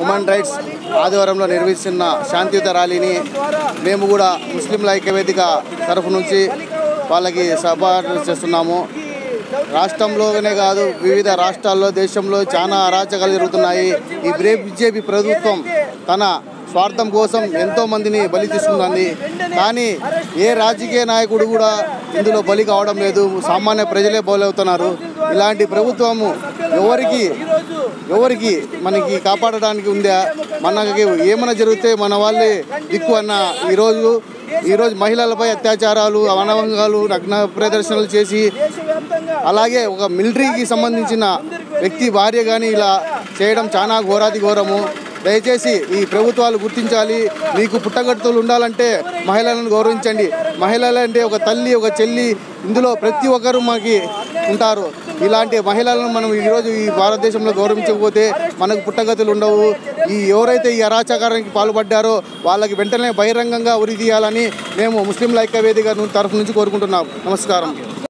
human rights ఆదివారంలో నిర్వహిస్తున్న శాంతియుత ర్యాలీని మేము కూడా ముస్లింల ఐక్యవేదిక తరఫు నుంచి వాళ్ళకి సపోర్ట్ చేస్తున్నాము రాష్ట్రంలోనే కాదు వివిధ రాష్ట్రాల్లో దేశంలో చాలా అరాచకాలు జరుగుతున్నాయి ఈ బీజేపీ ప్రభుత్వం తన స్వార్థం కోసం ఎంతో మందిని బలి తీసుకుంటుంది కానీ ఏ రాజకీయ నాయకుడు కూడా ఇందులో బలి కావడం లేదు సామాన్య ప్రజలే బలవుతున్నారు ఇలాంటి ప్రభుత్వము ఎవరికి ఎవరికి మనకి కాపాడడానికి ఉందా మనకి ఏమైనా జరిగితే మన వాళ్ళే దిక్కు అన్న ఈరోజు ఈరోజు మహిళలపై అత్యాచారాలు అనవంగాలు నగ్న ప్రదర్శనలు చేసి అలాగే ఒక మిలిటరీకి సంబంధించిన వ్యక్తి భార్య కానీ ఇలా చేయడం చాలా ఘోరాతి ఘోరము దయచేసి ఈ ప్రభుత్వాలు గుర్తించాలి మీకు పుట్టగట్టులు ఉండాలంటే మహిళలను గౌరవించండి మహిళలంటే ఒక తల్లి ఒక చెల్లి ఇందులో ప్రతి ఒక్కరూ మనకి ఉంటారు ఇలాంటి మహిళలను మనం ఈరోజు ఈ భారతదేశంలో గౌరవించకపోతే మనకు పుట్టగతులు ఉండవు ఈ ఎవరైతే ఈ అరాచకారానికి పాల్పడ్డారో వాళ్ళకి వెంటనే బహిరంగంగా ఉరి తీయాలని మేము ముస్లింల ఐక్య వేదిక తరఫు నుంచి కోరుకుంటున్నాం నమస్కారం